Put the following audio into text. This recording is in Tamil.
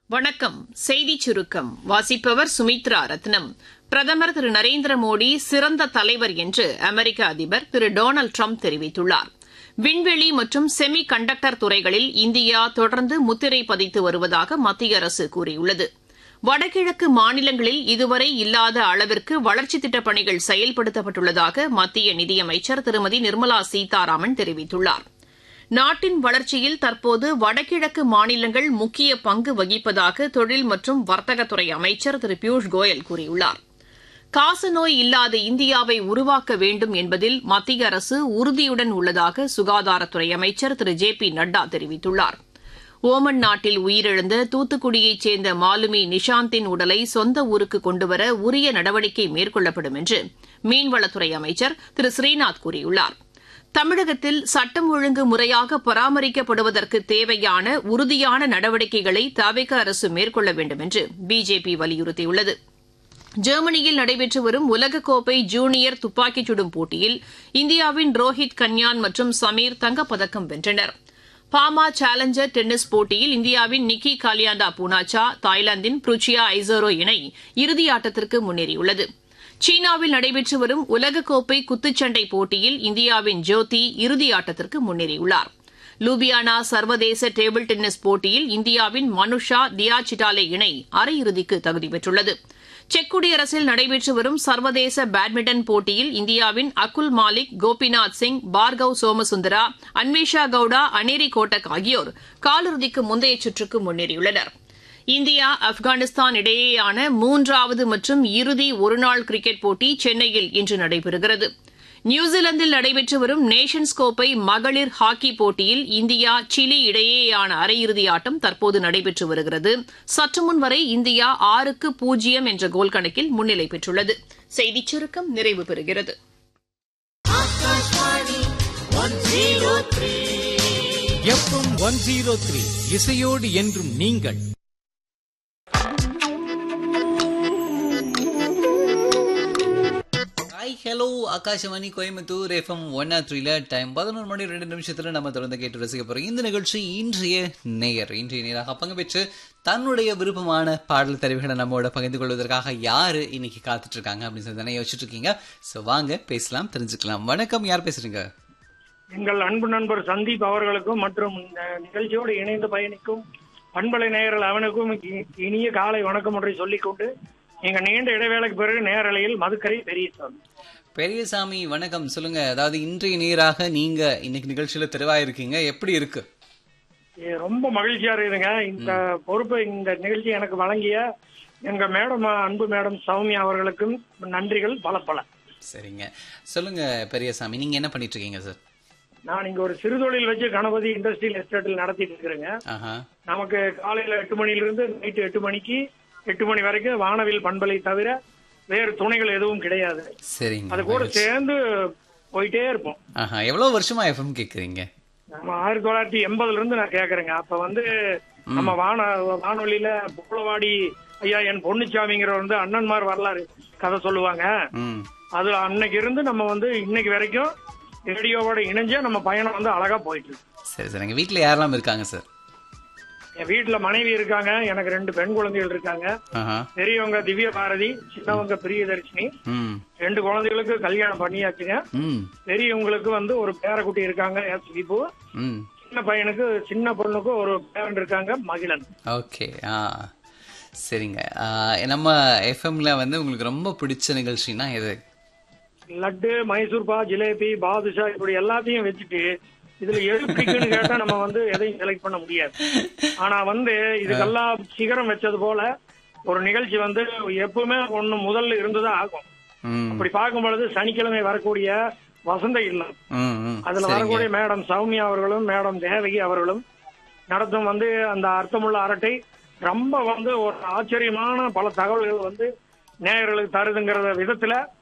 வணக்கம் செய்திச் சுருக்கம் வாசிப்பவர் சுமித்ரா ரத்னம் பிரதமர் திரு நரேந்திர மோடி சிறந்த தலைவர் என்று அமெரிக்க அதிபர் திரு டொனால்டு ட்ரம்ப் தெரிவித்துள்ளார் விண்வெளி மற்றும் செமி கண்டக்டர் துறைகளில் இந்தியா தொடர்ந்து முத்திரை பதித்து வருவதாக மத்திய அரசு கூறியுள்ளது வடகிழக்கு மாநிலங்களில் இதுவரை இல்லாத அளவிற்கு வளர்ச்சித் திட்டப் பணிகள் செயல்படுத்தப்பட்டுள்ளதாக மத்திய நிதியமைச்சர் திருமதி நிர்மலா சீதாராமன் தெரிவித்துள்ளாா் நாட்டின் வளர்ச்சியில் தற்போது வடகிழக்கு மாநிலங்கள் முக்கிய பங்கு வகிப்பதாக தொழில் மற்றும் வர்த்தகத்துறை அமைச்சர் திரு பியூஷ் கோயல் கூறியுள்ளார் காசநோய் இல்லாத இந்தியாவை உருவாக்க வேண்டும் என்பதில் மத்திய அரசு உறுதியுடன் உள்ளதாக சுகாதாரத்துறை அமைச்சர் திரு ஜே பி நட்டா தெரிவித்துள்ளார் ஓமன் நாட்டில் உயிரிழந்த தூத்துக்குடியைச் சேர்ந்த மாலுமி நிஷாந்தின் உடலை சொந்த ஊருக்கு கொண்டுவர உரிய நடவடிக்கை மேற்கொள்ளப்படும் என்று மீன்வளத்துறை அமைச்சர் திரு ஸ்ரீநாத் கூறியுள்ளாா் தமிழகத்தில் சட்டம் ஒழுங்கு முறையாக பராமரிக்கப்படுவதற்கு தேவையான உறுதியான நடவடிக்கைகளை தவிக அரசு மேற்கொள்ள வேண்டும் என்று பிஜேபி வலியுறுத்தியுள்ளது ஜெர்மனியில் நடைபெற்று வரும் உலகக்கோப்பை ஜூனியர் துப்பாக்கிச் சுடும் போட்டியில் இந்தியாவின் ரோஹித் கன்யான் மற்றும் சமீர் தங்கப்பதக்கம் வென்றனர் பாமா சேலஞ்சர் டென்னிஸ் போட்டியில் இந்தியாவின் நிக்கி காலியாண்டா பூனாச்சா தாய்லாந்தின் புருச்சியா ஐசோரோ இணை இறுதியாட்டத்திற்கு முன்னேறியுள்ளது சீனாவில் நடைபெற்று வரும் உலகக்கோப்பை குத்துச்சண்டை போட்டியில் இந்தியாவின் ஜோதி இறுதியாட்டத்திற்கு முன்னேறியுள்ளார் லூபியானா சர்வதேச டேபிள் டென்னிஸ் போட்டியில் இந்தியாவின் மனுஷா தியா சிட்டாலே இணை அரையிறுதிக்கு தகுதி பெற்றுள்ளது செக் குடியரசில் நடைபெற்று வரும் சர்வதேச பேட்மிண்டன் போட்டியில் இந்தியாவின் அகுல் மாலிக் கோபிநாத் சிங் பார்கவ் சோமசுந்தரா அன்வேஷா கவுடா அனேரி கோட்டக் ஆகியோர் காலிறுதிக்கு முந்தைய சுற்றுக்கு முன்னேறியுள்ளனா் இந்தியா ஆப்கானிஸ்தான் இடையேயான மூன்றாவது மற்றும் இறுதி ஒருநாள் கிரிக்கெட் போட்டி சென்னையில் இன்று நடைபெறுகிறது நியூசிலாந்தில் நடைபெற்று வரும் நேஷன்ஸ் கோப்பை மகளிர் ஹாக்கி போட்டியில் இந்தியா சிலி இடையேயான அரையிறுதி ஆட்டம் தற்போது நடைபெற்று வருகிறது சற்றுமுன் வரை இந்தியா ஆறுக்கு பூஜ்ஜியம் என்ற கோல் கணக்கில் முன்னிலை பெற்றுள்ளது செய்திச் சுருக்கம் நிறைவு பெறுகிறது எஃப்எம் ஒன் ஜீரோ த்ரீ இசையோடு என்றும் நீங்கள் hi hello Akashvani Coimbatore FM one or த்ரீல டைம் பதினொரு மணி ரெண்டு நிமிஷத்துல நம்ம தொடர்ந்து கேட்டு ரசிக்க போறோம் இந்த நிகழ்ச்சி இன்றைய நேயர் இன்றைய நேராக பங்கு பெற்று தன்னுடைய விருப்பமான பாடல் தெரிவுகளை நம்மோட பகிர்ந்து கொள்வதற்காக யாரு இன்னைக்கு காத்துட்டு இருக்காங்க அப்படின்னு சொல்லி தானே யோசிச்சுட்டு இருக்கீங்க ஸோ வாங்க பேசலாம் தெரிஞ்சுக்கலாம் வணக்கம் யார் பேசுறீங்க எங்கள் அன்பு நண்பர் சந்தீப் அவர்களுக்கும் மற்றும் இந்த நிகழ்ச்சியோடு இணைந்து பயணிக்கும் பண்பலை நேயர்கள் அவனுக்கும் இ- இனிய காலை வணக்கம் ஒன்றை சொல்லிக்கொண்டு எங்க நீண்ட இடைவேளைக்கு பிறகு நேரலையில் மதுக்கரை பெரியசாமி பெரியசாமி வணக்கம் சொல்லுங்க அதாவது இன்றைய நேராக நீங்க இன்னைக்கு நிகழ்ச்சியில தெரிவாயிருக்கீங்க எப்படி இருக்கு இது ரொம்ப மகிழ்ச்சியா இருக்குதுங்க இந்த பொறுப்பை இந்த நிகழ்ச்சி எனக்கு வழங்கிய எங்க மேடம் அன்பு மேடம் சௌமியா அவர்களுக்கும் நன்றிகள் பல பல சரிங்க சொல்லுங்க பெரியசாமி நீங்க என்ன பண்ணிட்டு இருக்கீங்க சார் நான் இங்க ஒரு சிறுதொழில் வச்சு கணபதி இண்டஸ்ட்ரியல் எஸ்டேட்டில் நடத்திட்டு இருக்கிறேங்க ஆஹா நமக்கு காலையில எட்டு மணிலிருந்து நைட்டு எட்டு மணிக்கு எட்டு மணி வரைக்கும் வானவில் பண்பலை தவிர வேறு துணைகள் எதுவும் கிடையாது சரிங்க அது கூட சேர்ந்து போயிட்டே இருப்போம் ஆஹா எவ்வளவு வருஷமா எஃப்எம் கேக்குறீங்க நம்ம ஆயிரத்தி தொள்ளாயிரத்தி எண்பதுல இருந்து நான் கேக்குறேங்க அப்ப வந்து நம்ம வான வானொலியில புகழவாடி ஐயா என் பொன்னுச்சாமிங்கிற வந்து அண்ணன்மார் வரலாறு கதை சொல்லுவாங்க ம் அதுல அன்னைக்கு இருந்து நம்ம வந்து இன்னைக்கு வரைக்கும் ரேடியோவோட இணைஞ்சே நம்ம பயணம் வந்து அழகா போயிட்டு இருக்கு சரி சரி எங்க வீட்ல யாரெல்லாம் இருக்காங்க சார் என் வீட்டுல மனைவி இருக்காங்க எனக்கு ரெண்டு பெண் குழந்தைகள் இருக்காங்க ஆஹா பெரியவங்க திவ்ய பாரதி சின்னவங்க பிரியதர்ஷினி ம் ரெண்டு குழந்தைகளுக்கு கல்யாணம் பண்ணியாச்சுங்க ம் பெரியவங்களுக்கு வந்து ஒரு பேரக்குட்டி இருக்காங்க எஸ் விபு ம் சின்ன பையனுக்கு சின்ன பொண்ணுக்கு ஒரு பேரன் இருக்காங்க மகிழன் ஓகே ஆ சரிங்க ஆ, நம்ம எஃப்எம்ல வந்து உங்களுக்கு ரொம்ப பிடிச்ச நிகழ்ச்சினா எது லட்டு மைசூர் பா ஜிலேபி பாதுஷா இப்படி எல்லாத்தையும் வச்சுட்டு இதுல எது பிடிக்குன்னு கேட்டா நம்ம வந்து எதையும் செலக்ட் பண்ண முடியாது ஆனா வந்து இதுக்கெல்லாம் சிகரம் வச்சது போல ஒரு நிகழ்ச்சி வந்து எப்பவுமே ஒண்ணு முதல்ல இருந்துதான் ஆகும் ம் அப்படி பார்க்கும் பொழுது சனிக்கிழமை வரக்கூடிய வசந்த இல்லம் ம் ம் அதுல சரிங்க வரக்கூடிய மேடம் சௌமியா அவர்களும் மேடம் தேவகி அவர்களும் நடத்தும் வந்து அந்த அர்த்தமுள்ள அரட்டை ரொம்ப வந்து ஒரு ஆச்சரியமான பல தகவல்கள் வந்து நேயர்களுக்கு தருதுங்கிற விதத்துல